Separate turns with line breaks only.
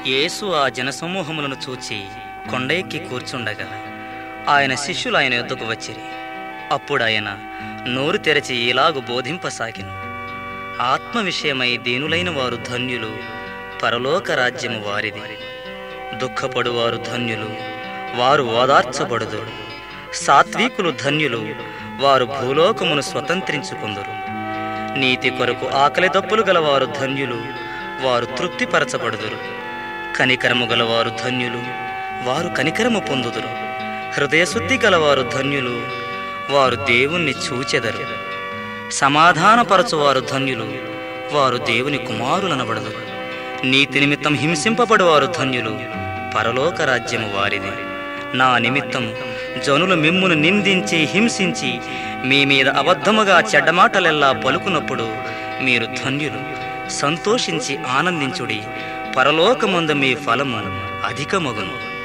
యేసు ఆ జనసమూహములను చూచి కొండ ఎక్కి కూర్చుండగా ఆయన శిష్యులు ఆయన యొద్దకు వచ్చిరి అప్పుడు ఆయన నోరు తెరచి ఇలాగు బోధింపసాగిను ఆత్మ విషయమై దీనులైన వారు ధన్యులు పరలోక రాజ్యము వారిది దుఃఖపడువారు ధన్యులు వారు ఓదార్చబడుదు సాత్వికులు ధన్యులు వారు భూలోకమును స్వతంత్రించుకుందరు నీతి కొరకు ఆకలి దప్పులు గలవారు ధన్యులు వారు తృప్తిపరచబడుదురు కనికరము గలవారు ధన్యులు వారు కనికరము పొందుదురు హృదయశుద్ధి గలవారు ధన్యులు వారు దేవుణ్ణి చూచెదరు సమాధానపరచువారు ధన్యులు వారు దేవుని కుమారులనబడదురు నీతి నిమిత్తం హింసింపబడువారు ధన్యులు పరలోక రాజ్యము వారిది నా నిమిత్తం జనులు మిమ్మును నిందించి హింసించి మీ మీద అబద్ధముగా చెడ్డమాటలెల్లా పలుకున్నప్పుడు మీరు ధన్యులు సంతోషించి ఆనందించుడి పరలోకమందు మీ ఫలము అధికమగును